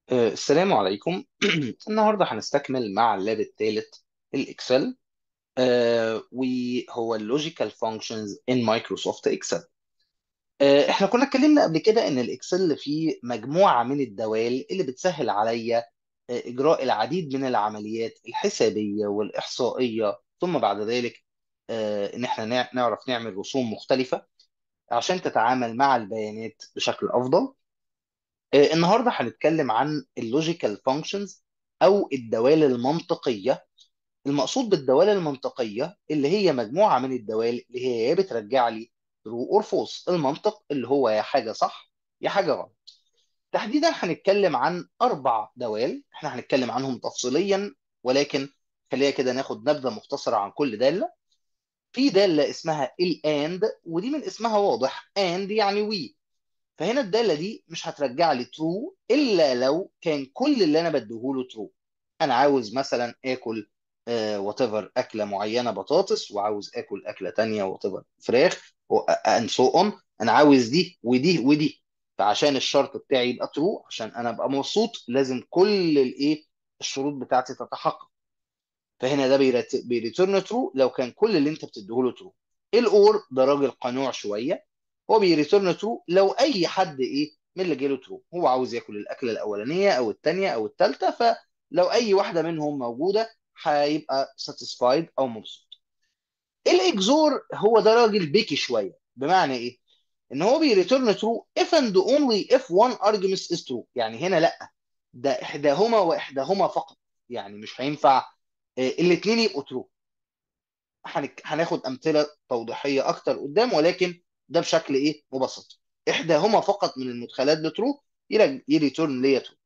آه، السلام عليكم النهارده هنستكمل مع اللاب الثالث الاكسل آه، وهو اللوجيكال فانكشنز ان مايكروسوفت اكسل احنا كنا اتكلمنا قبل كده ان الاكسل فيه مجموعه من الدوال اللي بتسهل عليا آه، اجراء العديد من العمليات الحسابيه والاحصائيه ثم بعد ذلك آه، ان احنا نع- نعرف نعمل رسوم مختلفه عشان تتعامل مع البيانات بشكل افضل آه، النهارده هنتكلم عن اللوجيكال فانكشنز او الدوال المنطقيه المقصود بالدوال المنطقيه اللي هي مجموعه من الدوال اللي هي يا بترجع لي true or false المنطق اللي هو يا حاجه صح يا حاجه غلط تحديدا هنتكلم عن اربع دوال احنا هنتكلم عنهم تفصيليا ولكن خلينا كده ناخد نبذه مختصره عن كل داله في داله اسمها الاند ودي من اسمها واضح and يعني وي فهنا الداله دي مش هترجع لي ترو الا لو كان كل اللي انا بديهوله ترو انا عاوز مثلا اكل وات ايفر اكله معينه بطاطس وعاوز اكل اكله تانية وات ايفر فراخ اند سو اون انا عاوز دي ودي ودي فعشان الشرط بتاعي يبقى ترو عشان انا ابقى مبسوط لازم كل الايه الشروط بتاعتي تتحقق فهنا ده بيريتيرن ترو لو كان كل اللي انت بتديهوله ترو الاور ده راجل قنوع شويه هو بيريتيرن ترو لو اي حد ايه من اللي جاله ترو هو عاوز ياكل الاكله الاولانيه او الثانيه او الثالثه فلو اي واحده منهم موجوده هيبقى ساتيسفايد او مبسوط الاكزور هو ده راجل بيكي شويه بمعنى ايه ان هو بيريتيرن ترو if and only if one argument is true يعني هنا لا ده احداهما واحداهما فقط يعني مش هينفع الاثنين يبقوا ترو هناخد امثله توضيحيه اكتر قدام ولكن ده بشكل ايه مبسط احداهما فقط من المدخلات لترو يريتورن ليا ترو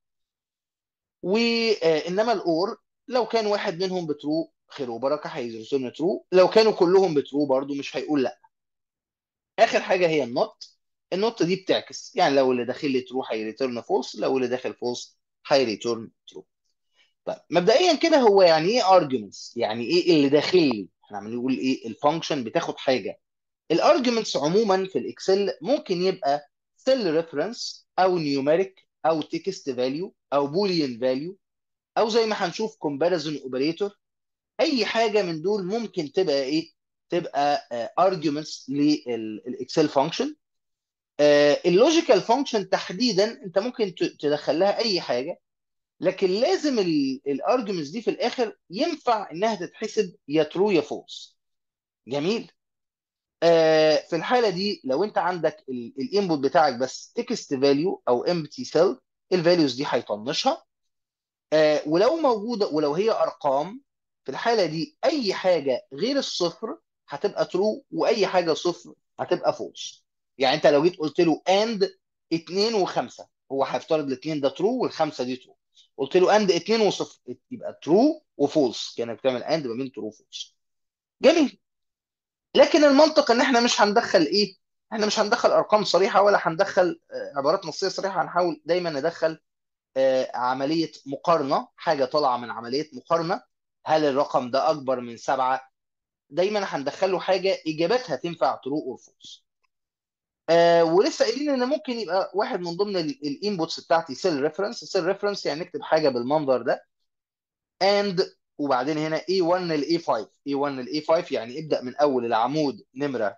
وانما الاور لو كان واحد منهم بترو خير وبركه هيريتورن ترو لو كانوا كلهم بترو برضو مش هيقول لا اخر حاجه هي النوت النوت دي بتعكس يعني لو اللي داخل لي ترو هيريتورن فولس لو اللي داخل فولس هيريتورن ترو طيب مبدئيا كده هو يعني ايه ارجيومنتس يعني ايه اللي داخل لي احنا عمالين نقول ايه الفانكشن بتاخد حاجه الارجيومنتس عموما في الاكسل ممكن يبقى سيل ريفرنس او نيوميريك او تكست فاليو او بوليان فاليو او زي ما هنشوف كومباريزون اوبريتور اي حاجه من دول ممكن تبقى ايه تبقى ارجيومنتس للاكسل فانكشن اللوجيكال فانكشن تحديدا انت ممكن تدخل لها اي حاجه لكن لازم الارجيومنتس دي في الاخر ينفع انها تتحسب يا ترو يا فولس جميل آه في الحاله دي لو انت عندك الانبوت بتاعك بس تكست فاليو او امبتي سيل الفاليوز دي هيطنشها آه ولو موجوده ولو هي ارقام في الحاله دي اي حاجه غير الصفر هتبقى ترو واي حاجه صفر هتبقى فولس يعني انت لو جيت قلت له اند 2 و5 هو هيفترض الاثنين ده ترو والخمسه دي ترو قلت له اند 2 وصفر يبقى ترو وفولس كانك بتعمل اند ما بين ترو وفولس جميل لكن المنطق ان احنا مش هندخل ايه احنا مش هندخل ارقام صريحه ولا هندخل عبارات نصيه صريحه هنحاول دايما ندخل عمليه مقارنه حاجه طالعه من عمليه مقارنه هل الرقم ده اكبر من سبعه دايما هندخله حاجه اجابتها تنفع ترو اور فولس آه ولسه قايلين ان ممكن يبقى واحد من ضمن الانبوتس بتاعتي سيل ريفرنس سيل ريفرنس يعني نكتب حاجه بالمنظر ده اند وبعدين هنا A1 ل A5 A1 ل A5 يعني ابدأ من أول العمود نمرة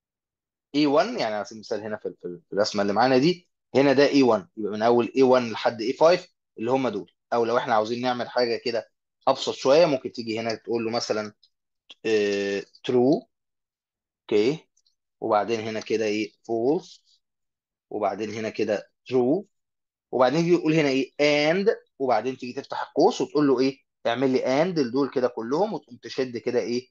A1 يعني على سبيل المثال هنا في في الرسمة اللي معانا دي هنا ده A1 يبقى من أول A1 لحد A5 اللي هم دول أو لو إحنا عاوزين نعمل حاجة كده أبسط شوية ممكن تيجي هنا تقول له مثلا uh, true اوكي وبعدين هنا كده ايه false وبعدين هنا كده true وبعدين يجي يقول هنا ايه and وبعدين تيجي تفتح القوس وتقول له ايه اعمل لي اند لدول كده كلهم وتقوم تشد كده ايه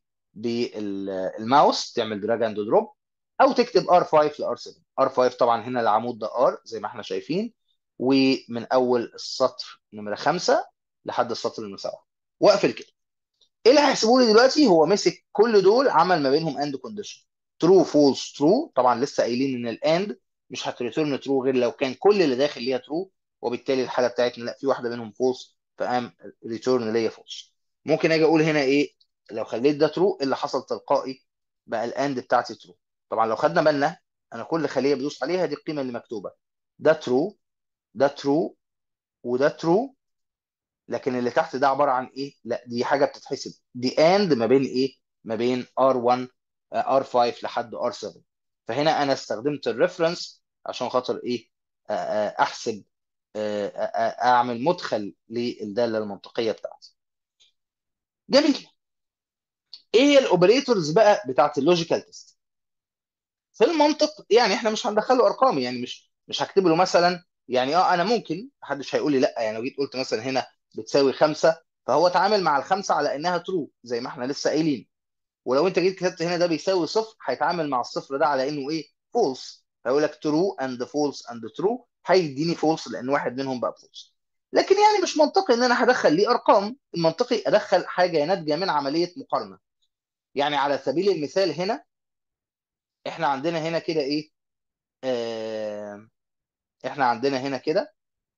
بالماوس تعمل دراج اند دروب او تكتب R5 ل R7 R5 طبعا هنا العمود ده R زي ما احنا شايفين ومن اول السطر نمره 5 لحد السطر نمره 7 واقفل كده ايه اللي هيحسبه لي دلوقتي هو مسك كل دول عمل ما بينهم اند كونديشن ترو فولس ترو طبعا لسه قايلين ان الاند مش هتريتورن ترو غير لو كان كل اللي داخل ليها ترو وبالتالي الحاله بتاعتنا لا في واحده منهم فولس فقام ريتورن ليا فولس ممكن اجي اقول هنا ايه لو خليت ده ترو اللي حصل تلقائي بقى الاند بتاعتي ترو طبعا لو خدنا بالنا انا كل خليه بدوس عليها دي القيمه اللي مكتوبه ده ترو ده ترو وده ترو لكن اللي تحت ده عباره عن ايه لا دي حاجه بتتحسب دي اند ما بين ايه ما بين R1 آه، R5 لحد R7 فهنا انا استخدمت الريفرنس عشان خاطر ايه آه، آه، احسب آه، آه، آه، اعمل مدخل للداله المنطقيه بتاعتي جميل ايه هي الاوبريتورز بقى بتاعت اللوجيكال تيست في المنطق يعني احنا مش هندخله ارقام يعني مش مش هكتب له مثلا يعني اه انا ممكن محدش هيقول لي لا يعني لو جيت قلت مثلا هنا بتساوي خمسه فهو اتعامل مع الخمسه على انها ترو زي ما احنا لسه قايلين ولو انت جيت كتبت هنا ده بيساوي صفر هيتعامل مع الصفر ده على انه ايه فولس هيقول لك ترو اند فولس اند ترو هيديني فولس لان واحد منهم بقى فولس لكن يعني مش منطقي ان انا هدخل ليه ارقام المنطقي ادخل حاجه ناتجه من عمليه مقارنه يعني على سبيل المثال هنا احنا عندنا هنا كده ايه آه احنا عندنا هنا كده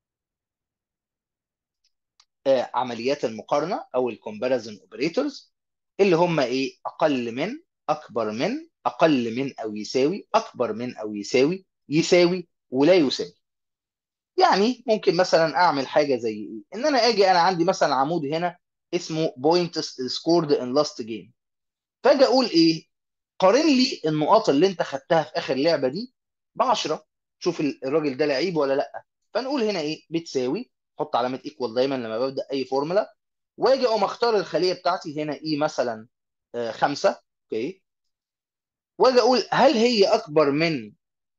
آه عمليات المقارنه او الكومباريزن اوبريتورز اللي هم ايه اقل من اكبر من اقل من او يساوي اكبر من او يساوي يساوي ولا يساوي يعني ممكن مثلا اعمل حاجه زي ايه ان انا اجي انا عندي مثلا عمود هنا اسمه بوينتس سكورد ان لاست جيم فاجي اقول ايه قارن لي النقاط اللي انت خدتها في اخر لعبه دي ب 10 شوف الراجل ده لعيب ولا لا فنقول هنا ايه بتساوي حط علامه ايكوال دايما لما ببدا اي فورمولا واجي اقوم اختار الخليه بتاعتي هنا ايه مثلا آه، خمسة اوكي واجي اقول هل هي اكبر من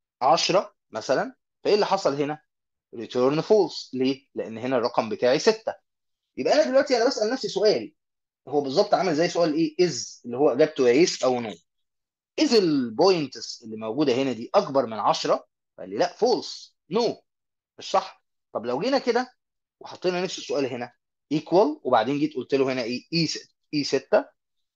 10 مثلا فايه اللي حصل هنا ريتيرن فولس ليه لان هنا الرقم بتاعي 6 يبقى انا دلوقتي انا بسال نفسي سؤال هو بالظبط عامل زي سؤال ايه از اللي هو اجابته يس او نو از البوينتس اللي موجوده هنا دي اكبر من 10 فقال لي لا فولس نو مش صح طب لو جينا كده وحطينا نفس السؤال هنا ايكوال وبعدين جيت قلت له هنا ايه اي اي 6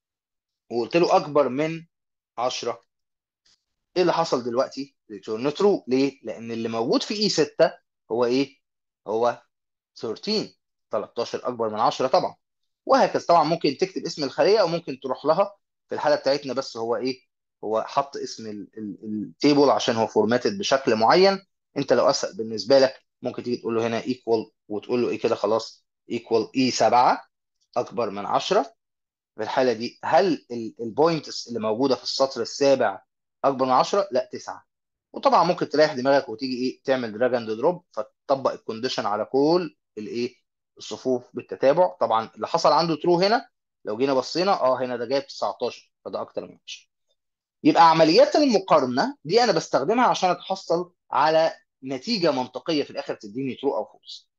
وقلت له اكبر من 10 ايه اللي حصل دلوقتي ريتيرن ترو ليه لان اللي موجود في اي 6 هو ايه هو 13 13 اكبر من 10 طبعا وهكذا طبعا ممكن تكتب اسم الخليه او ممكن تروح لها في الحاله بتاعتنا بس هو ايه هو حط اسم التيبل عشان هو فورماتد بشكل معين انت لو اسهل بالنسبه لك ممكن تيجي تقول له هنا ايكوال وتقول له ايه كده خلاص ايكوال اي 7 اكبر من 10 في الحاله دي هل البوينتس اللي موجوده في السطر السابع اكبر من 10 لا 9 وطبعا ممكن تريح دماغك وتيجي ايه تعمل دراج اند دروب فتطبق الكونديشن على كل الايه الصفوف بالتتابع طبعا اللي حصل عنده ترو هنا لو جينا بصينا اه هنا ده جايب 19 فده اكتر من 10 يبقى عمليات المقارنه دي انا بستخدمها عشان اتحصل على نتيجه منطقيه في الاخر تديني ترو او فولس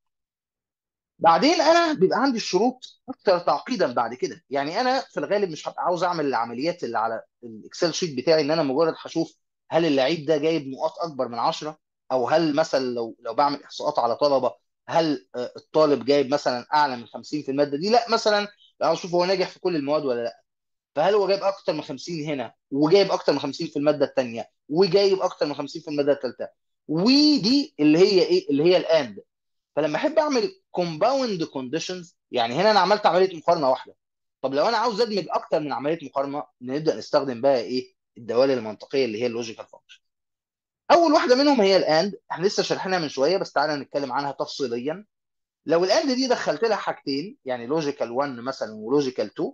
بعدين انا بيبقى عندي الشروط اكثر تعقيدا بعد كده يعني انا في الغالب مش هبقى عاوز اعمل العمليات اللي على الاكسل شيت بتاعي ان انا مجرد هشوف هل اللعيب ده جايب نقاط اكبر من 10 او هل مثلا لو لو بعمل احصاءات على طلبه هل آه، الطالب جايب مثلا اعلى من 50 في الماده دي لا مثلا عاوز اشوف هو ناجح في كل المواد ولا لا فهل هو جايب اكتر من 50 هنا وجايب اكتر من 50 في الماده الثانيه وجايب اكتر من 50 في الماده الثالثه ودي اللي هي ايه اللي هي الاند فلما احب اعمل كومباوند كونديشنز يعني هنا انا عملت عمليه مقارنه واحده طب لو انا عاوز ادمج اكتر من عمليه مقارنه نبدا نستخدم بقى ايه الدوال المنطقيه اللي هي اللوجيكال فانكشن اول واحده منهم هي الاند احنا لسه شارحينها من شويه بس تعالى نتكلم عنها تفصيليا لو الاند دي دخلت لها حاجتين يعني لوجيكال 1 مثلا ولوجيكال 2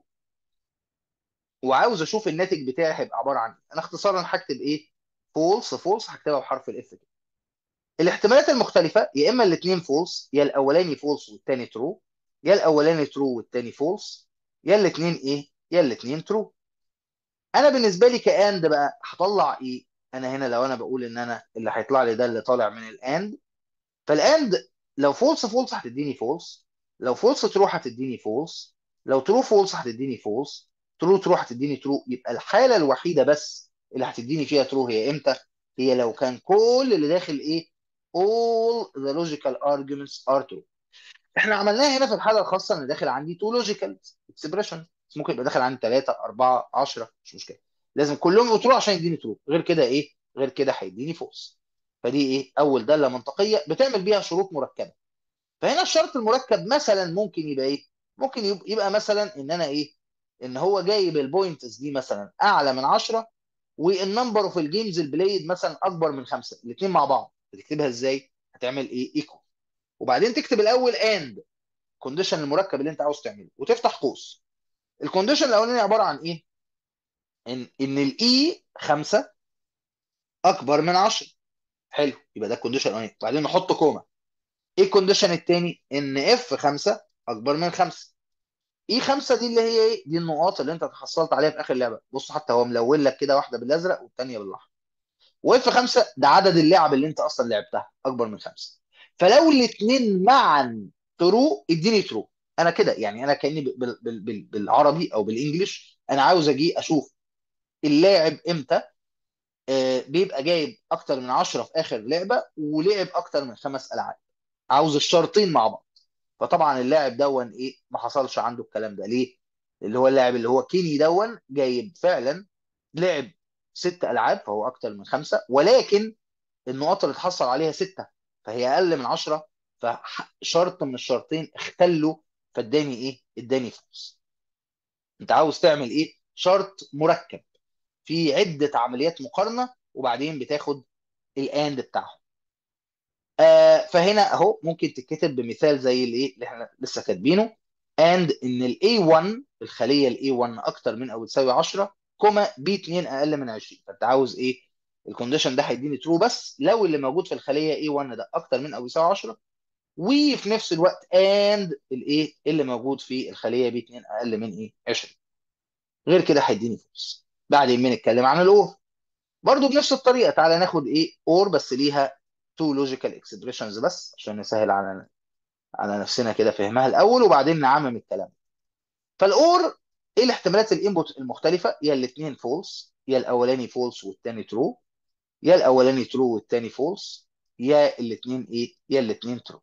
وعاوز اشوف الناتج بتاعي هيبقى عباره عن ايه انا اختصارا هكتب ايه فولس فولس هكتبها بحرف الاف كده الاحتمالات المختلفه يا اما الاثنين فولس يا الاولاني فولس والثاني ترو يا الاولاني ترو والثاني فولس يا الاثنين ايه يا الاثنين ترو انا بالنسبه لي كاند بقى هطلع ايه انا هنا لو انا بقول ان انا اللي هيطلع لي ده اللي طالع من الاند فالاند لو فولس فولس هتديني فولس لو فولس ترو هتديني فولس لو ترو فولس هتديني فولس ترو ترو هتديني ترو يبقى الحاله الوحيده بس اللي هتديني فيها ترو هي امتى هي لو كان كل اللي داخل ايه all the logical arguments are true احنا عملناها هنا في الحاله الخاصه ان داخل عندي تو لوجيكال اكسبريشن ممكن يبقى داخل عندي 3 4 10 مش مشكله لازم كلهم يبقوا ترو عشان يديني ترو غير كده ايه غير كده هيديني فولس فدي ايه اول داله منطقيه بتعمل بيها شروط مركبه فهنا الشرط المركب مثلا ممكن يبقى ايه ممكن يبقى, يبقى مثلا ان انا ايه ان هو جايب البوينتس دي مثلا اعلى من 10 والنمبر اوف الجيمز البلايد مثلا اكبر من خمسه الاثنين مع بعض بتكتبها ازاي هتعمل ايه ايكو وبعدين تكتب الاول اند كونديشن المركب اللي انت عاوز تعمله وتفتح قوس الكونديشن الاولاني عباره عن ايه ان ان الاي 5 اكبر من 10 حلو يبقى ده الكونديشن الاولاني وبعدين نحط كوما ايه الكونديشن الثاني ان اف 5 اكبر من 5 اي 5 دي اللي هي ايه دي النقاط اللي انت تحصلت عليها في اخر اللعبه بص حتى هو ملون لك كده واحده بالازرق والثانيه بالاحمر واف 5 ده عدد اللعب اللي انت اصلا لعبتها اكبر من 5 فلو الاثنين معا ترو اديني ترو انا كده يعني انا كاني بال- بال- بال- بالعربي او بالانجلش انا عاوز اجي اشوف اللاعب امتى آه، بيبقى جايب اكتر من 10 في اخر لعبه ولعب اكتر من خمس العاب عاوز الشرطين مع بعض فطبعا اللاعب دون ايه ما حصلش عنده الكلام ده ليه اللي هو اللاعب اللي هو كيني دون جايب فعلا لعب ست العاب فهو اكتر من خمسه ولكن النقاط اللي اتحصل عليها سته فهي اقل من 10 فشرط من الشرطين اختلوا فاداني ايه اداني فلوس انت عاوز تعمل ايه شرط مركب في عده عمليات مقارنه وبعدين بتاخد الاند بتاعهم آه فهنا اهو ممكن تتكتب بمثال زي الايه اللي احنا لسه كاتبينه and ان ال A1 الخليه ال A1 اكتر من او تساوي 10 كوما B2 اقل من 20 فانت عاوز ايه الكونديشن ده هيديني ترو بس لو اللي موجود في الخليه A1 ده اكتر من او يساوي 10 وفي نفس الوقت and الايه اللي موجود في الخليه B2 اقل من ايه 20 غير كده هيديني فولس بعدين بنتكلم عن الاور برضو بنفس الطريقه تعالى ناخد ايه اور بس ليها تو لوجيكال اكسبريشنز بس عشان نسهل على على نفسنا كده فهمها الاول وبعدين نعمم الكلام فالاور ايه الاحتمالات الانبوت المختلفه يا الاثنين فولس يا الاولاني فولس والثاني ترو يا الاولاني ترو والثاني فولس يا الاثنين ايه يا الاثنين ترو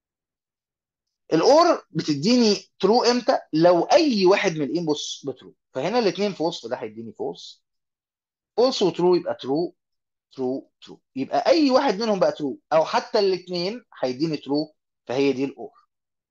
الاور بتديني ترو امتى لو اي واحد من الانبوتس بترو فهنا الاثنين فولس فده هيديني فولس فولس وترو يبقى ترو ترو ترو يبقى اي واحد منهم بقى ترو او حتى الاثنين هيديني ترو فهي دي الاور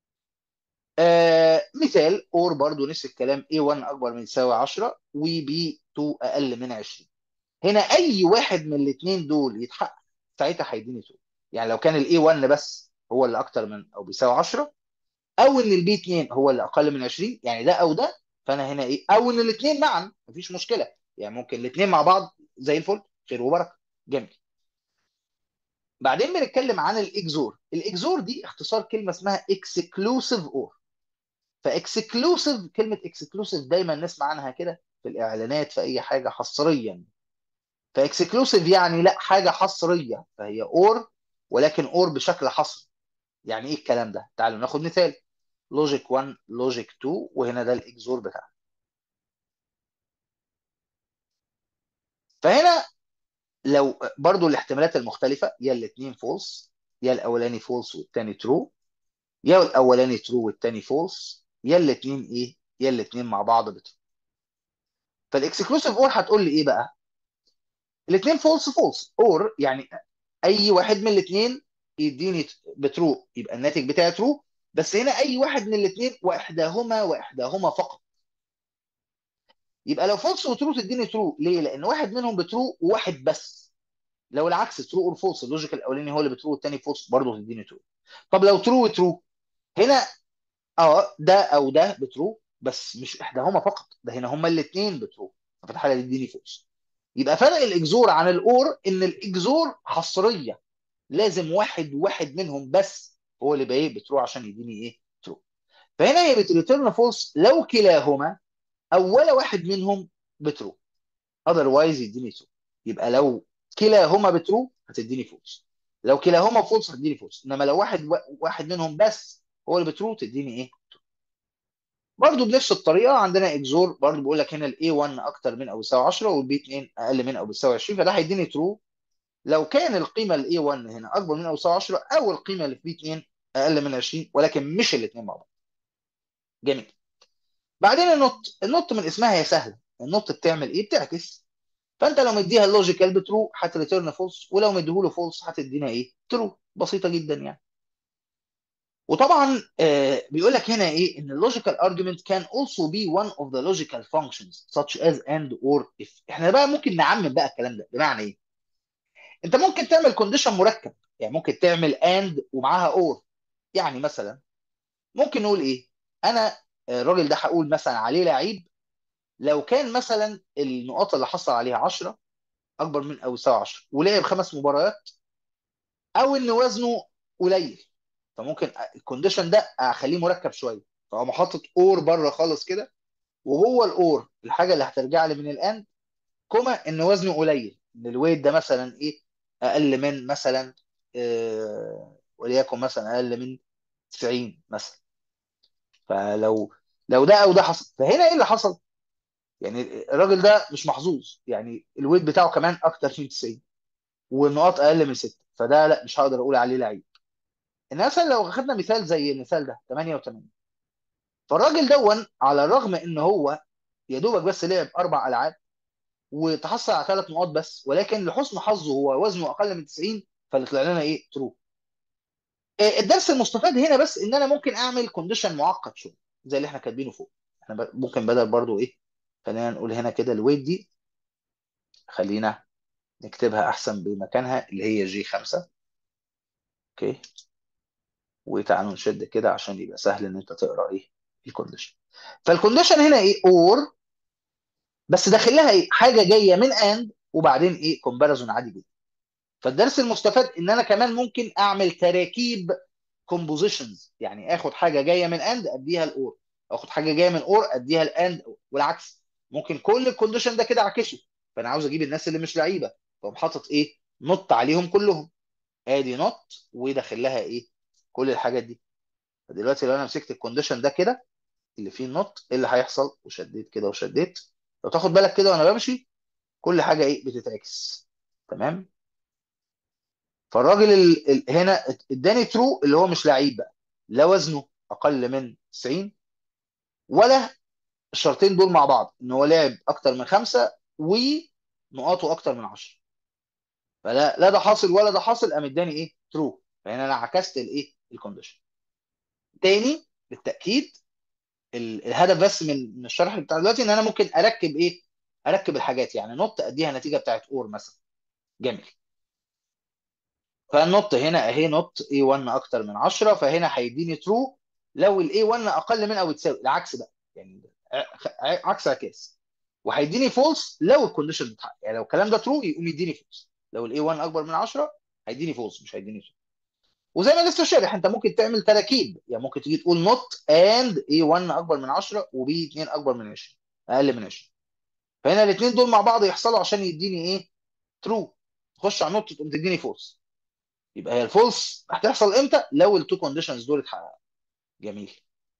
آه مثال اور برضو نفس الكلام A1 اكبر من يساوي 10 و B2 اقل من 20 هنا اي واحد من الاثنين دول يتحقق ساعتها هيديني ترو يعني لو كان ال A1 بس هو اللي اكتر من او بيساوي 10 او ان ال B2 هو اللي اقل من 20 يعني ده او ده فانا هنا ايه او ان الاثنين معا مفيش مشكله يعني ممكن الاثنين مع بعض زي الفل خير وبركه جميل بعدين بنتكلم عن الاكزور الاكزور دي اختصار كلمه اسمها اكسكلوسيف اور فاكسكلوسيف كلمه اكسكلوسيف دايما نسمع عنها كده في الاعلانات في اي حاجه حصريا فاكسكلوسيف يعني لا حاجه حصريه فهي اور ولكن اور بشكل حصري يعني ايه الكلام ده تعالوا ناخد مثال لوجيك 1 لوجيك 2 وهنا ده الاكزور بتاعنا فهنا لو برضو الاحتمالات المختلفه يا الاثنين فولس يا الاولاني فولس والثاني ترو يا الاولاني ترو والثاني فولس يا الاثنين ايه يا الاثنين مع بعض بترو فالاكسكلوسيف اور هتقول لي ايه بقى الاثنين فولس فولس اور يعني اي واحد من الاثنين يديني بترو يبقى الناتج بتاعي ترو بس هنا اي واحد من الاثنين واحداهما واحداهما فقط يبقى لو فولس وترو تديني ترو ليه لان واحد منهم بترو وواحد بس لو العكس ترو اور فولس اللوجيك الاولاني هو اللي بترو والثاني فولس برضه تديني ترو طب لو ترو وترو هنا اه ده او ده بترو بس مش احداهما فقط ده هنا هما الاثنين بترو ففي الحاله دي اديني فولس يبقى فرق الاكزور عن الاور ان الاكزور حصريه لازم واحد واحد منهم بس هو اللي بقى بترو عشان يديني ايه ترو فهنا هي بتريتيرن فولس لو كلاهما او ولا واحد منهم بترو اذروايز يديني ترو يبقى لو كلاهما بترو هتديني فولس لو كلاهما فولس هتديني فولس انما لو واحد واحد منهم بس هو اللي بترو تديني ايه برضه بنفس الطريقه عندنا اكزور برضه بيقول لك هنا الاي 1 اكتر من او يساوي 10 والبي 2 اقل من او بيساوي 20 فده هيديني ترو لو كان القيمه الاي 1 هنا اكبر من او يساوي 10 او القيمه اللي في بي 2 اقل من 20 ولكن مش الاثنين مع بعض جميل بعدين النوت النوت من اسمها هي سهله النوت بتعمل ايه بتعكس فانت لو مديها اللوجيكال بترو هتريتيرن فولس ولو مديهوله فولس هتدينا ايه ترو بسيطه جدا يعني وطبعا آه بيقول لك هنا ايه ان اللوجيكال argument can also be one of the logical functions such as and or if احنا بقى ممكن نعمم بقى الكلام ده بمعنى ايه انت ممكن تعمل كونديشن مركب يعني ممكن تعمل and ومعاها or يعني مثلا ممكن نقول ايه انا آه، الراجل ده هقول مثلا عليه لعيب لو كان مثلا النقاط اللي حصل عليها 10 اكبر من او يساوي 10 ولعب خمس مباريات او ان وزنه قليل فممكن الكونديشن ده اخليه مركب شويه فاقوم حاطط اور بره خالص كده وجوه الاور الحاجه اللي هترجع لي من الان كوما ان وزنه قليل ان الويت ده مثلا ايه اقل من مثلا آه وليكن مثلا اقل من 90 مثلا فلو لو ده او ده حصل فهنا ايه اللي حصل يعني الراجل ده مش محظوظ يعني الويت بتاعه كمان اكتر من 90 والنقاط اقل من 6 فده لا مش هقدر اقول عليه لعيب ان مثلا لو خدنا مثال زي المثال ده 88 فالراجل دون على الرغم ان هو يا دوبك بس لعب اربع العاب وتحصل على ثلاث نقاط بس ولكن لحسن حظه هو وزنه اقل من 90 فاللي طلع لنا ايه ترو الدرس المستفاد هنا بس ان انا ممكن اعمل كونديشن معقد شويه زي اللي احنا كاتبينه فوق احنا ب- ممكن بدل برضو ايه خلينا نقول هنا كده الويت دي خلينا نكتبها احسن بمكانها اللي هي جي 5 اوكي وتعالوا نشد كده عشان يبقى سهل ان انت تقرا ايه الكونديشن فالكونديشن هنا ايه اور بس داخل لها ايه حاجه جايه من اند وبعدين ايه كومباريزون عادي جدا فالدرس المستفاد ان انا كمان ممكن اعمل تراكيب كومبوزيشنز يعني اخد حاجه جايه من اند اديها الاور اخد حاجه جايه من اور اديها الاند والعكس ممكن كل الكونديشن ده كده اعكسه فانا عاوز اجيب الناس اللي مش لعيبه فاقوم حاطط ايه نط عليهم كلهم ادي نط وداخل لها ايه كل الحاجات دي فدلوقتي لو انا مسكت الكونديشن ده كده اللي فيه النط ايه اللي هيحصل وشديت كده وشديت لو تاخد بالك كده وانا بمشي كل حاجه ايه بتتعكس تمام فالراجل ال... ال... هنا اداني ترو اللي هو مش لعيب بقى لا وزنه اقل من 90 ولا الشرطين دول مع بعض ان هو لعب اكتر من خمسه ونقاطه اكتر من 10 فلا لا ده حاصل ولا ده حاصل قام اداني ايه ترو فهنا انا عكست الايه الكونديشن تاني بالتاكيد ال- الهدف بس من من الشرح بتاع دلوقتي ان انا ممكن اركب ايه اركب الحاجات يعني نوت اديها نتيجه بتاعت اور مثلا جميل فالنوت هنا اهي نوت A1 اكتر من 10 فهنا هيديني ترو لو ال A1 اقل من او تساوي العكس بقى يعني ع- ع- عكس عكاس وهيديني فولس لو الكونديشن اتحقق يعني لو الكلام ده ترو يقوم يديني فولس لو ال A1 اكبر من 10 هيديني فولس مش هيديني ترو وزي ما لسه شارح انت ممكن تعمل تراكيب يعني ممكن تيجي تقول نوت اند A1 اكبر من 10 وبي 2 اكبر من 20 اقل من 20 فهنا الاثنين دول مع بعض يحصلوا عشان يديني ايه ترو تخش على نوت تقوم تديني فولس يبقى هي الفولس هتحصل امتى لو التو كونديشنز دول اتحققوا جميل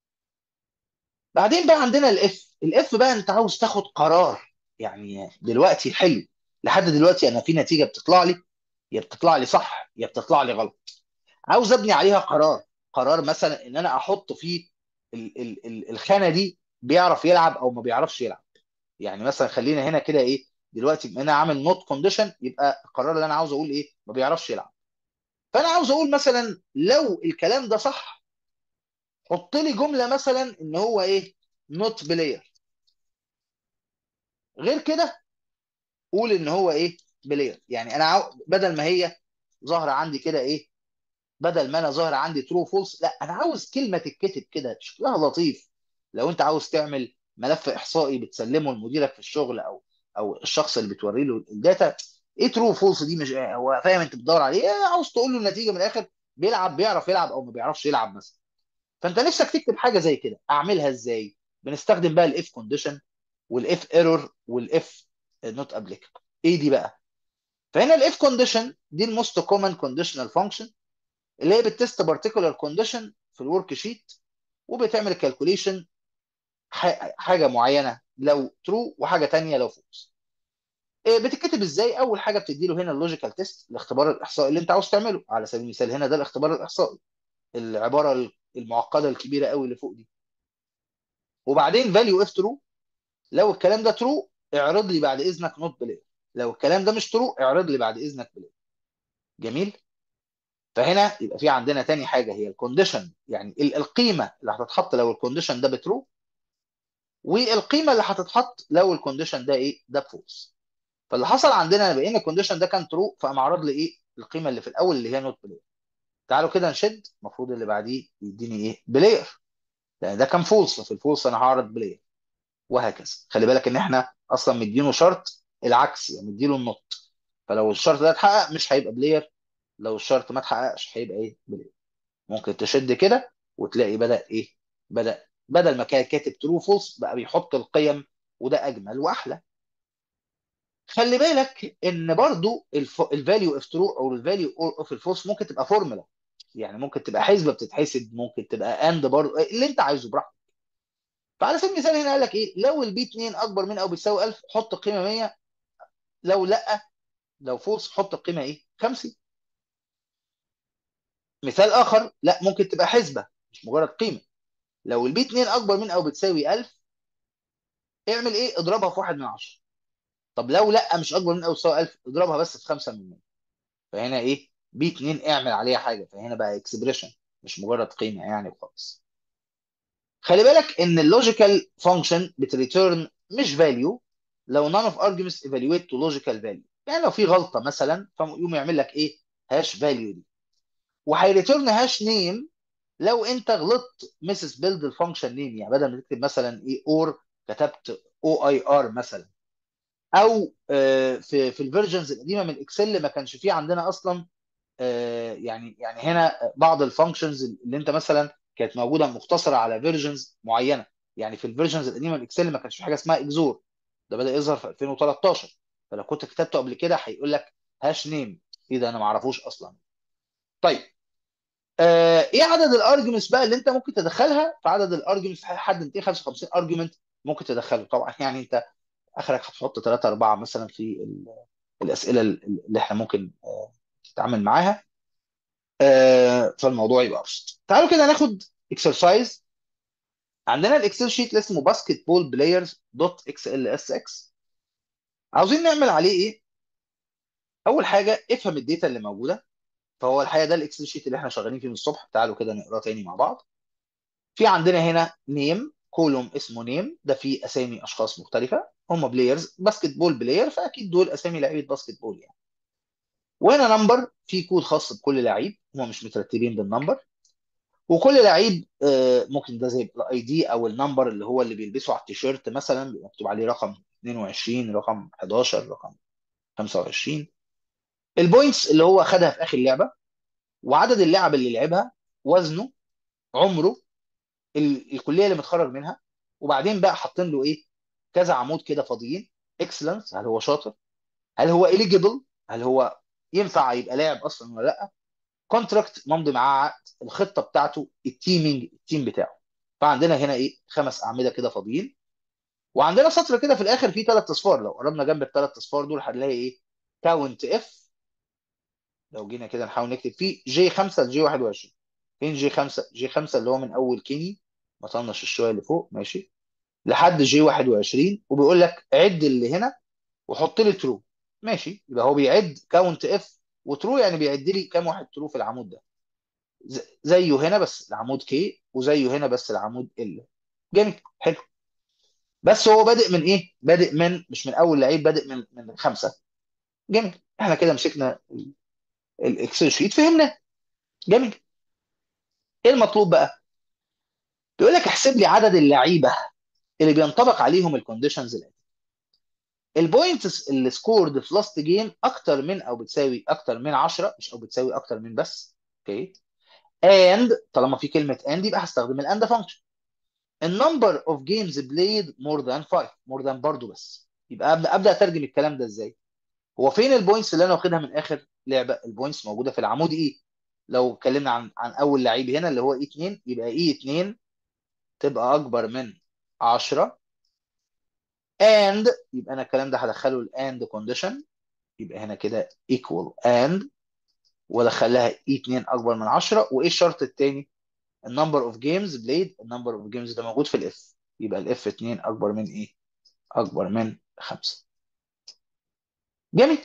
بعدين بقى عندنا الاف الاف بقى انت عاوز تاخد قرار يعني دلوقتي حلو لحد دلوقتي انا في نتيجه بتطلع لي يا بتطلع لي صح يا بتطلع لي غلط عاوز ابني عليها قرار قرار مثلا ان انا احط فيه ال ال ال الخانه دي بيعرف يلعب او ما بيعرفش يلعب يعني مثلا خلينا هنا كده ايه دلوقتي بما انا عامل نوت كونديشن يبقى القرار اللي انا عاوز اقول ايه ما بيعرفش يلعب فانا عاوز اقول مثلا لو الكلام ده صح حط لي جمله مثلا ان هو ايه نوت بلاير غير كده قول ان هو ايه بلاير يعني انا عاو... بدل ما هي ظاهره عندي كده ايه بدل ما انا ظاهره عندي ترو فولس لا انا عاوز كلمه تتكتب كده شكلها لطيف لو انت عاوز تعمل ملف احصائي بتسلمه لمديرك في الشغل او او الشخص اللي بتوري له الداتا ايه ترو فولس دي مش هو فاهم انت بتدور عليه إيه عاوز تقول له النتيجه من الاخر بيلعب بيعرف يلعب او ما بيعرفش يلعب مثلا فانت نفسك تكتب حاجه زي كده اعملها ازاي بنستخدم بقى الاف كونديشن والاف ايرور والاف نوت ابليكابل ايه دي بقى فهنا الاف كونديشن دي الموست كومن كونديشنال فانكشن اللي هي بتست بارتيكولار كونديشن في الورك شيت وبتعمل كالكوليشن حاجه معينه لو ترو وحاجه تانية لو فولس بتتكتب ازاي اول حاجه بتدي له هنا اللوجيكال تيست الاختبار الاحصائي اللي انت عاوز تعمله على سبيل المثال هنا ده الاختبار الاحصائي العباره المعقده الكبيره قوي اللي فوق دي وبعدين فاليو اف ترو لو الكلام ده ترو اعرض لي بعد اذنك نوت بلاي لو الكلام ده مش ترو اعرض لي بعد اذنك بلاي جميل فهنا يبقى في عندنا تاني حاجه هي الكونديشن يعني ال- القيمه اللي هتتحط لو الكونديشن ده بترو والقيمه اللي هتتحط لو الكونديشن ده ايه ده بفولس فاللي حصل عندنا بان الكونديشن ده كان ترو فقام عرض لي ايه القيمه اللي في الاول اللي هي نوت بلاي تعالوا كده نشد المفروض اللي بعديه يديني ايه بلاير لان ده كان فولس في الفولس انا هعرض بلاير وهكذا خلي بالك ان احنا اصلا مدينه شرط العكس يعني مديله النط فلو الشرط ده اتحقق مش هيبقى بلاير لو الشرط ما اتحققش هيبقى ايه بلاير ممكن تشد كده وتلاقي بدأ ايه بدأ بدل ما كان كاتب ترو فولس بقى بيحط القيم وده اجمل واحلى خلي بالك ان برضو الفاليو اوف ترو او الفاليو اوف الفولس ممكن تبقى فورمولا يعني ممكن تبقى حسبه بتتحسب ممكن تبقى اند برضو اللي انت عايزه براحتك فعلى سبيل المثال هنا قال لك ايه لو البي 2 اكبر من او بيساوي 1000 حط القيمه 100 لو لا لو فولس حط القيمه ايه 50 مثال اخر لا ممكن تبقى حسبه مش مجرد قيمه لو البي 2 اكبر من او بتساوي 1000 اعمل ايه اضربها في 1 من 10 طب لو لا مش اكبر من او بتساوي 1000 اضربها بس في 5 من 100 فهنا ايه بي 2 اعمل عليها حاجه فهنا بقى اكسبريشن مش مجرد قيمه يعني وخلاص خلي بالك ان اللوجيكال فانكشن بتريتيرن مش فاليو لو none of arguments evaluate to logical value يعني لو في غلطه مثلا فيقوم يعمل لك ايه هاش فاليو دي وهيريتيرن هاش نيم لو انت غلطت مسز بيلد الفانكشن نيم يعني بدل ما تكتب مثلا ايه اور كتبت او اي ار مثلا او آه، في في الفيرجنز القديمه من اكسل ما كانش فيه عندنا اصلا آه، يعني يعني هنا بعض الفانكشنز اللي انت مثلا كانت موجوده مختصره على فيرجنز معينه يعني في الفيرجنز القديمه من اكسل ما كانش في حاجه اسمها اكزور ده بدا يظهر في 2013 فلو كنت كتبته قبل كده هيقول لك هاش نيم ايه ده انا ما اعرفوش اصلا طيب آه ايه عدد الارجيومنتس بقى اللي انت ممكن تدخلها في عدد الارجيومنتس لحد 255 ارجيومنت ممكن تدخله طبعا يعني انت اخرك هتحط 3 4 مثلا في ال- الاسئله اللي احنا ممكن آه، تتعامل معاها آه، فالموضوع يبقى ابسط تعالوا كده ناخد اكسرسايز عندنا الاكسل شيت اللي اسمه باسكت بول بلايرز دوت اكس ال اس اكس عاوزين نعمل عليه ايه اول حاجه افهم الداتا اللي موجوده فهو الحقيقه ده الاكسل شيت اللي احنا شغالين فيه من الصبح تعالوا كده نقراه تاني مع بعض في عندنا هنا نيم كولوم اسمه نيم ده فيه اسامي اشخاص مختلفه هم بلايرز باسكت بول بلاير فاكيد دول اسامي لعيبه باسكت بول يعني وهنا نمبر في كود خاص بكل لعيب هم مش مترتبين بالنمبر وكل لعيب آه، ممكن ده زي الاي دي او النمبر اللي هو اللي بيلبسه على التيشيرت مثلا بيبقى مكتوب عليه رقم 22 رقم 11 رقم 25 البوينتس اللي هو خدها في اخر لعبه وعدد اللعب اللي لعبها وزنه عمره ال- الكليه اللي متخرج منها وبعدين بقى حاطين له ايه كذا عمود كده فاضيين اكسلنس هل هو شاطر هل هو اليجيبل هل هو ينفع يبقى لاعب اصلا ولا لا كونتراكت ممضي معاه عقد الخطه بتاعته التيمينج التيم بتاعه فعندنا هنا ايه خمس اعمده كده فاضيين وعندنا سطر كده في الاخر فيه ثلاث اصفار لو قربنا جنب الثلاث اصفار دول هنلاقي ايه كاونت اف لو جينا كده نحاول نكتب فيه جي 5 لجي 21 فين جي 5 جي 5 اللي هو من اول كيني ما طنش الشويه اللي فوق ماشي لحد جي 21 وبيقول لك عد اللي هنا وحط لي ترو ماشي يبقى هو بيعد كاونت اف وترو يعني بيعد لي كام واحد ترو في العمود ده ز- زيه هنا بس العمود كي وزيه هنا بس العمود ال جميل حلو بس هو بادئ من ايه بادئ من مش من اول لعيب بادئ من من خمسه جميل احنا كده مسكنا ال- الاكسل شيت فهمنا جميل ايه المطلوب بقى بيقول لك احسب لي عدد اللعيبه اللي بينطبق عليهم الكونديشنز الاتي البوينتس اللي سكورد في لاست جيم اكتر من او بتساوي اكتر من 10 مش او بتساوي اكتر من بس اوكي and طالما في كلمه and يبقى هستخدم الاند فانكشن النمبر اوف جيمز بلايد مور ذان 5 مور ذان برضو بس يبقى ابدا ابدا اترجم الكلام ده ازاي هو فين البوينتس اللي انا واخدها من اخر لعبه البوينتس موجوده في العمود اي لو اتكلمنا عن عن اول لعيب هنا اللي هو اي 2 يبقى اي 2 تبقى اكبر من 10 and يبقى انا الكلام ده هدخله الاند كونديشن يبقى هنا كده equal and وادخلها اي 2 اكبر من 10 وايه الشرط الثاني النمبر اوف جيمز بلايد النمبر اوف جيمز ده موجود في الاف يبقى الاف 2 اكبر من ايه اكبر من 5 جميل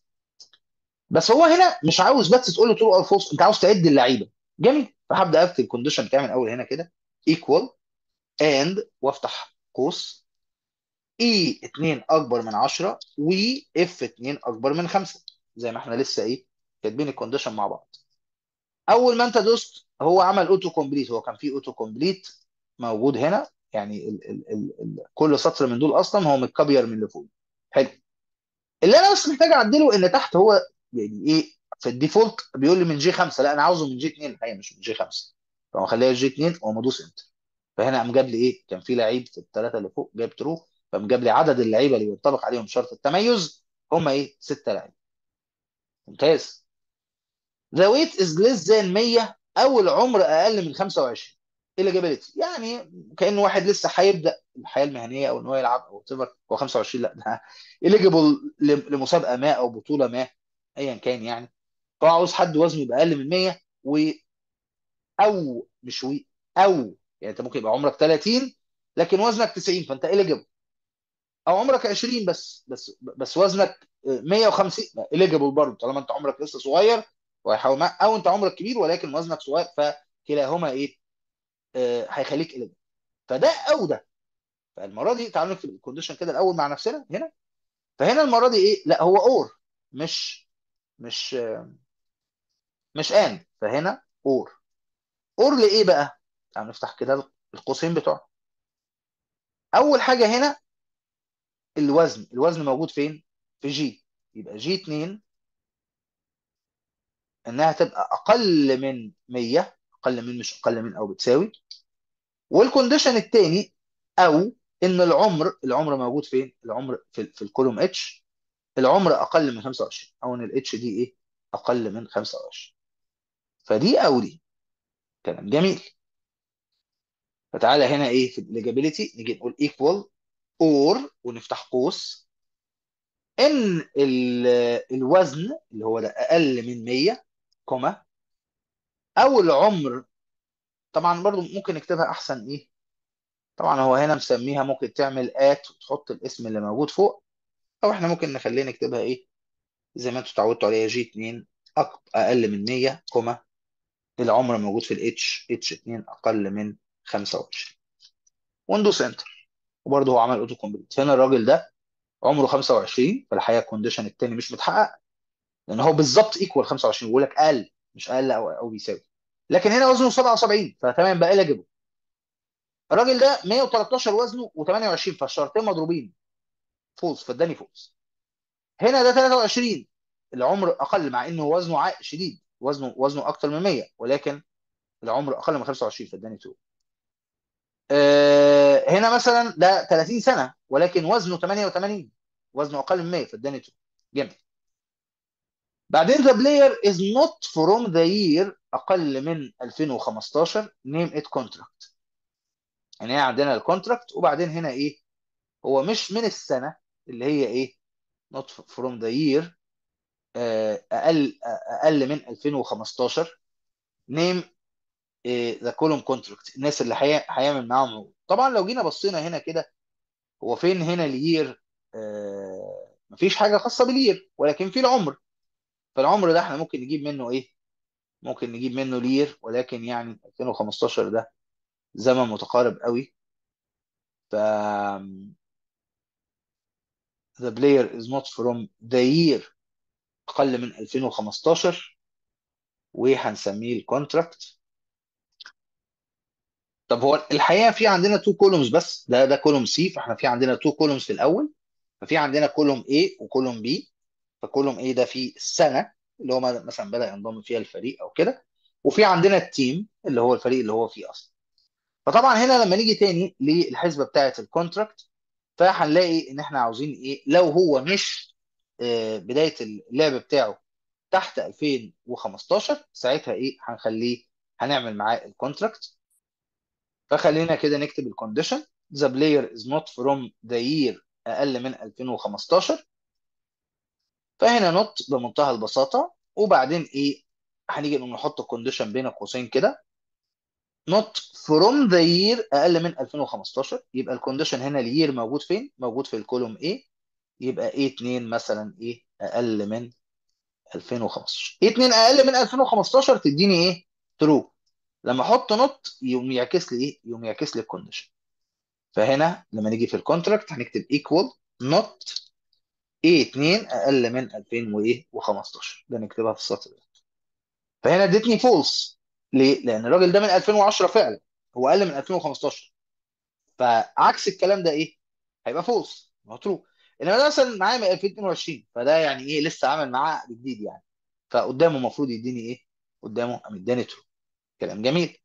بس هو هنا مش عاوز بس تقول له ترو او فولس انت عاوز تعد اللعيبه جميل فهبدا اكتب الكونديشن بتاعي من اول هنا كده equal and وافتح قوس اي 2 اكبر من 10 و اف 2 اكبر من 5 زي ما احنا لسه ايه كاتبين الكونديشن مع بعض اول ما انت دوست هو عمل اوتو كومبليت هو كان في اوتو كومبليت موجود هنا يعني ال ال ال ال كل سطر من دول اصلا هو متكبير من اللي فوق حلو اللي انا بس محتاج اعدله ان تحت هو يعني ايه في الديفولت بيقول لي من جي 5 لا انا عاوزه من جي 2 الحقيقه مش من جي 5 فهو خليها جي 2 وما ادوس انتر فهنا قام جاب لي ايه كان في لعيب في الثلاثه اللي فوق جاب ترو فقام جاب لي عدد اللعيبه اللي ينطبق عليهم شرط التميز هم ايه سته لعيبه ممتاز The weight is less than 100 او العمر اقل من 25 eligibility يعني كأن واحد لسه هيبدأ الحياة المهنية او ان هو يلعب او تبر هو 25 لا ده eligible ل- لمسابقة ما او بطولة ما ايا كان يعني فهو عاوز حد وزنه يبقى اقل من 100 و او مش و او يعني انت ممكن يبقى عمرك 30 لكن وزنك 90 فانت eligible او عمرك 20 بس بس بس وزنك 150 اليجيبل برضه طالما انت عمرك لسه صغير وهيحاول معاك او انت عمرك كبير ولكن وزنك صغير فكلاهما ايه آه، هيخليك اليجيبل فده او ده فالمره دي تعالوا نكتب الكونديشن كده الاول مع نفسنا هنا فهنا المره دي ايه لا هو اور مش مش آه، مش ان فهنا اور اور لايه بقى تعالوا نفتح كده القوسين بتوعه اول حاجه هنا الوزن الوزن موجود فين في جي يبقى جي 2 انها تبقى اقل من 100 اقل من مش اقل من او بتساوي والكونديشن الثاني او ان العمر العمر موجود فين العمر في, في الكولوم اتش العمر اقل من 25 او ان الاتش دي ايه اقل من 25 فدي او دي كلام جميل فتعالى هنا ايه في الاجابيليتي نيجي نقول ايكوال اور ونفتح قوس ان ال- الوزن اللي هو ده اقل من 100 كوما او العمر طبعا برضو ممكن نكتبها احسن ايه طبعا هو هنا مسميها ممكن تعمل ات وتحط الاسم اللي موجود فوق او احنا ممكن نخليها نكتبها ايه زي ما انتوا اتعودتوا عليها جي 2 أق- اقل من 100 كوما العمر موجود في الاتش اتش 2 اقل من 25 ويندوز انتر وبرضه هو عمل اوتو كومبليت هنا الراجل ده عمره 25 فالحقيقه الكونديشن التاني مش متحقق لان هو بالظبط ايكوال 25 بيقول لك اقل مش اقل او او بيساوي لكن هنا وزنه 77 فتمام بقى eligible الراجل ده 113 وزنه و28 فالشرطين مضروبين فولس فاداني فولس هنا ده 23 العمر اقل مع انه وزنه عا- شديد وزنه وزنه اكتر من 100 ولكن العمر اقل من 25 فاداني 2 آه هنا مثلا ده 30 سنه ولكن وزنه 88 وزنه اقل من 100 فاداني 2 جامد بعدين the player is not from the year اقل من 2015 name it contract يعني هنا عندنا الكونتراكت وبعدين هنا ايه هو مش من السنه اللي هي ايه not from the year آه، اقل اقل من 2015 نيم ذا كولوم كونتراكت الناس اللي هي- هيعمل معاهم عقود طبعا لو جينا بصينا هنا كده هو فين هنا الير آه مفيش حاجه خاصه بالير ولكن في العمر فالعمر ده احنا ممكن نجيب منه ايه ممكن نجيب منه لير ولكن يعني 2015 ده زمن متقارب قوي ف the player is not from the year اقل من 2015 وهنسميه الكونتراكت طب هو الحقيقه في عندنا تو كولومز بس ده ده كولوم سي فاحنا في عندنا تو كولومز في الاول ففي عندنا كولوم A وكولوم B فكولوم A ده فيه السنه اللي هو مثلا بدأ ينضم فيها الفريق او كده وفي عندنا التيم اللي هو الفريق اللي هو فيه اصلا فطبعا هنا لما نيجي تاني للحسبه بتاعه الكونتراكت فهنلاقي ان احنا عاوزين ايه لو هو مش آه، بدايه اللعب بتاعه تحت 2015 ساعتها ايه هنخليه هنعمل معاه الكونتراكت فخلينا كده نكتب الكونديشن the player is not from the year اقل من 2015 فهنا نوت بمنتهى البساطه وبعدين ايه هنيجي نقوم نحط الكونديشن بين قوسين كده not from the year اقل من 2015 يبقى الكونديشن هنا الير موجود فين موجود في الكولوم A يبقى A2 مثلا ايه اقل من 2015 A2 اقل من 2015 تديني ايه ترو لما احط نوت يقوم يعكس لي ايه يقوم يعكس لي الكونديشن فهنا لما نيجي في الكونتراكت هنكتب equal not A2 اقل من 2015 ده نكتبها في السطر ده فهنا ادتني فولس ليه؟ لان الراجل ده من 2010 فعلا هو اقل من 2015 فعكس الكلام ده ايه؟ هيبقى فولس هو ترو انما ده مثلا معايا من 2022 فده يعني ايه لسه عامل معاه عقد جديد يعني فقدامه المفروض يديني ايه؟ قدامه قام اداني ترو كلام جميل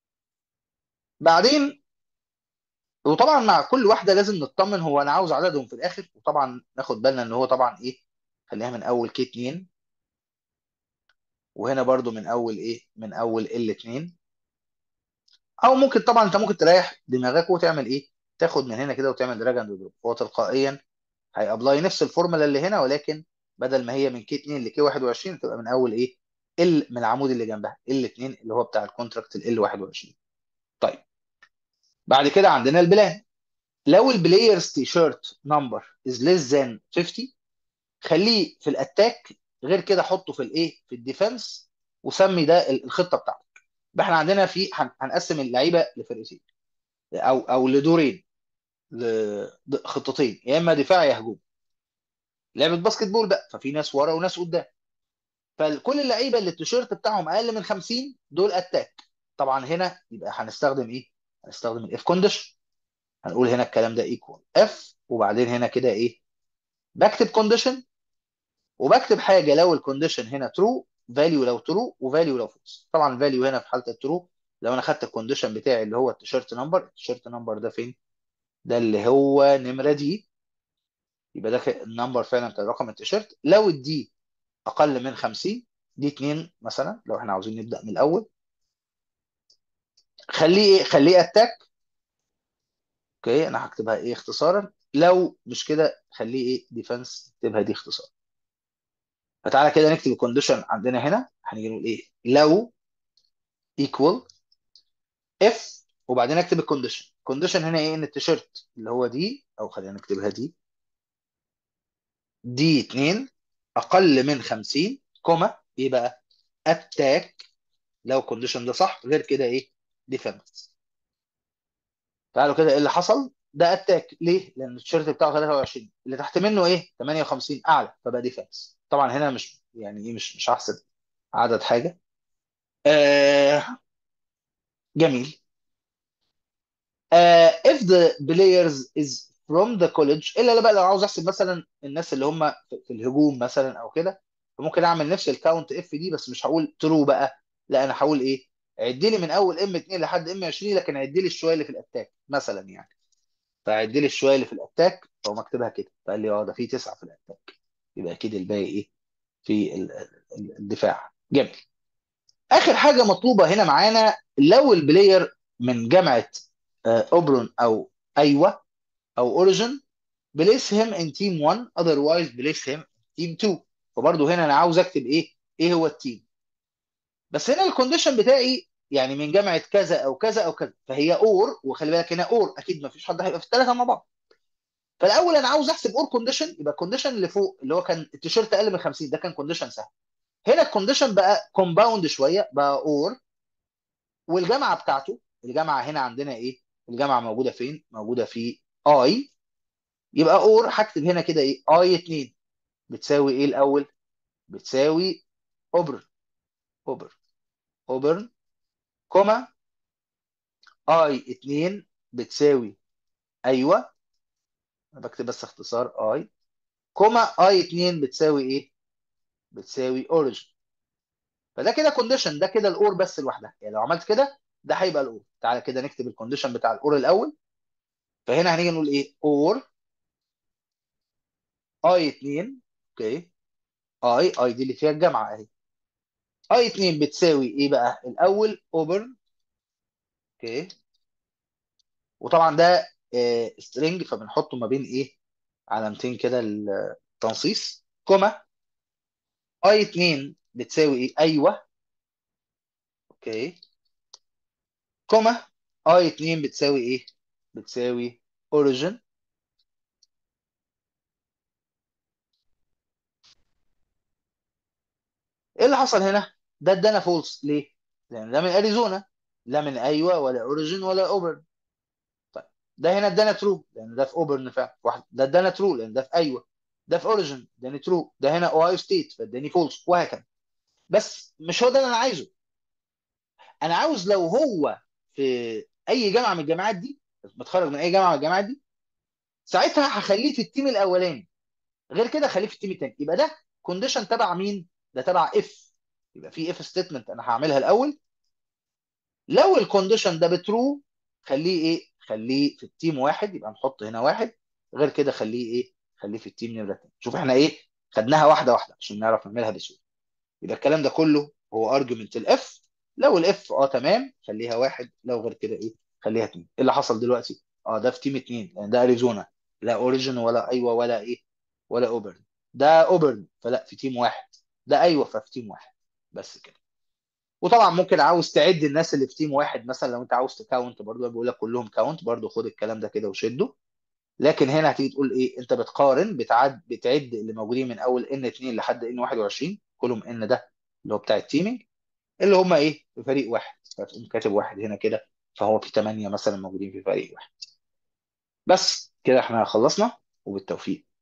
بعدين وطبعا مع كل واحده لازم نطمن هو انا عاوز عددهم في الاخر وطبعا ناخد بالنا ان هو طبعا ايه خليها من اول كي 2 وهنا برضو من اول ايه من اول ال 2 او ممكن طبعا انت ممكن تريح دماغك وتعمل ايه تاخد من هنا كده وتعمل دراج اند دروب هو تلقائيا هيابلاي نفس الفورمولا اللي هنا ولكن بدل ما هي من كي 2 لكي 21 تبقى من اول ايه ال من العمود اللي جنبها ال 2 اللي هو بتاع الكونتراكت ال 21 طيب بعد كده عندنا البلان لو البلايرز تي شيرت نمبر از ليس ذان 50 خليه في الاتاك غير كده حطه في الايه في الديفنس وسمي ده الخطه بتاعتك يبقى احنا عندنا في هن- هنقسم اللعيبه لفرقتين او او لدورين لخطتين يا اما دفاع يا هجوم لعبه باسكت بول بقى ففي ناس ورا وناس قدام فكل اللعيبه اللي التيشيرت بتاعهم اقل من 50 دول اتاك طبعا هنا يبقى هنستخدم ايه هنستخدم الاف كونديشن هنقول هنا الكلام ده ايكوال اف وبعدين هنا كده ايه بكتب كونديشن وبكتب حاجه لو الكونديشن هنا ترو فاليو لو ترو وفاليو لو فولس طبعا الفاليو هنا في حاله الترو لو انا خدت الكونديشن بتاعي اللي هو التيشيرت نمبر التيشيرت نمبر ده فين ده اللي هو نمره دي يبقى ده ك- النمبر فعلا بتاع رقم التيشيرت لو الدي اقل من 50 دي 2 مثلا لو احنا عاوزين نبدا من الاول خليه ايه خليه اتاك اوكي انا هكتبها ايه اختصارا لو مش كده خليه ايه ديفense اكتبها دي اختصار فتعالى كده نكتب الكونديشن عندنا هنا هنيجي نقول ايه لو equal if وبعدين اكتب الكونديشن الكونديشن هنا ايه ان التيشيرت اللي هو دي او خلينا نكتبها دي دي 2 اقل من 50 كوما ايه بقى اتاك لو الكونديشن ده صح غير كده ايه ديفنس تعالوا كده ايه اللي حصل ده اتاك ليه لان التيشيرت بتاعه 23 اللي تحت منه ايه 58 اعلى فبقى ديفنس طبعا هنا مش يعني ايه مش مش هحسب عدد حاجه آه جميل آه if the players is from the college الا لا بقى لو عاوز احسب مثلا الناس اللي هم في في الهجوم مثلا او كده فممكن اعمل نفس الكاونت اف دي بس مش هقول ترو بقى لا انا هقول ايه عد لي من اول ام 2 لحد ام 20 لكن عد لي الشويه اللي في الاتاك مثلا يعني فعد لي الشويه اللي في الاتاك فهو مكتبها كده فقال لي اه ده في تسعه في الاتاك يبقى اكيد الباقي ايه في ال- ال- الدفاع جميل اخر حاجه مطلوبه هنا معانا لو البلاير من جامعه آه، اوبرون او ايوه او اوريجن بليس هيم ان تيم 1 اذروايز بليس هيم تيم 2 فبرضه هنا انا عاوز اكتب ايه ايه هو التيم بس هنا الكونديشن بتاعي يعني من جامعه كذا او كذا او كذا فهي اور وخلي بالك هنا اور اكيد ما فيش حد هيبقى في الثلاثه مع بعض فالاول انا عاوز احسب اور كونديشن يبقى الكونديشن اللي فوق اللي هو كان التيشيرت اقل من 50 ده كان كونديشن سهل هنا الكونديشن بقى كومباوند شويه بقى اور والجامعه بتاعته الجامعه هنا عندنا ايه الجامعه موجوده فين موجوده في اي يبقى اور هكتب هنا كده ايه اي 2 بتساوي ايه الاول بتساوي اوبرن اوبرن اوبرن كوما اي 2 بتساوي ايوه انا بكتب بس اختصار اي كوما اي 2 بتساوي ايه بتساوي اوريجن فده كده كونديشن ده كده الاور بس لوحدها يعني لو عملت كده ده هيبقى الاور تعالى كده نكتب الكونديشن بتاع الاور الاول فهنا هنيجي نقول ايه اور اي 2 اوكي اي اي دي اللي فيها الجامعه اهي اي 2 بتساوي ايه بقى الاول اوبرن اوكي وطبعا ده سترينج فبنحطه ما بين ايه علامتين كده التنصيص كوما اي 2 بتساوي ايه ايوه اوكي كوما اي 2 بتساوي ايه بتساوي اوريجن ايه اللي حصل هنا ده ادانا فولس ليه لان ده من اريزونا لا من ايوه ولا اوريجن ولا اوبرن طيب ده هنا ادانا ترو لان ده في اوبرن فعلا واحد ده ادانا ترو لان ده في ايوه ده في اوريجن اداني ترو ده هنا اوهايو ستيت فاداني فولس وهكذا بس مش هو ده اللي انا عايزه انا عاوز لو هو في اي جامعه من الجامعات دي متخرج من اي جامعه من الجامعات دي ساعتها هخليه في التيم الاولاني غير كده خليه في التيم الثاني يبقى ده كونديشن تبع مين ده تبع اف يبقى في اف ستيتمنت انا هعملها الاول لو الكونديشن ده بترو خليه ايه خليه في التيم واحد يبقى نحط هنا واحد غير كده خليه ايه خليه في التيم نمره اتنين شوف احنا ايه خدناها واحده واحده عشان نعرف نعملها بسهوله يبقى الكلام ده كله هو ارجيومنت الاف لو الاف اه تمام خليها واحد لو غير كده ايه خليها اتنين ايه اللي حصل دلوقتي اه ده في تيم اتنين لان ده اريزونا لا اوريجن ولا ايوه ولا ايه ولا اوبرن ده اوبرن فلا في تيم واحد ده ايوه ففي تيم واحد بس كده وطبعا ممكن عاوز تعد الناس اللي في تيم واحد مثلا لو انت عاوز تكاونت برضه بيقول لك كلهم كاونت برضه خد الكلام ده كده وشده لكن هنا هتيجي تقول ايه انت بتقارن بتعد بتعد اللي موجودين من اول ان 2 لحد ان 21 كلهم ان ده اللي هو بتاع التيمينج اللي هم ايه في فريق واحد فتقوم كاتب واحد هنا كده فهو في ثمانية مثلا موجودين في فريق واحد بس كده احنا خلصنا وبالتوفيق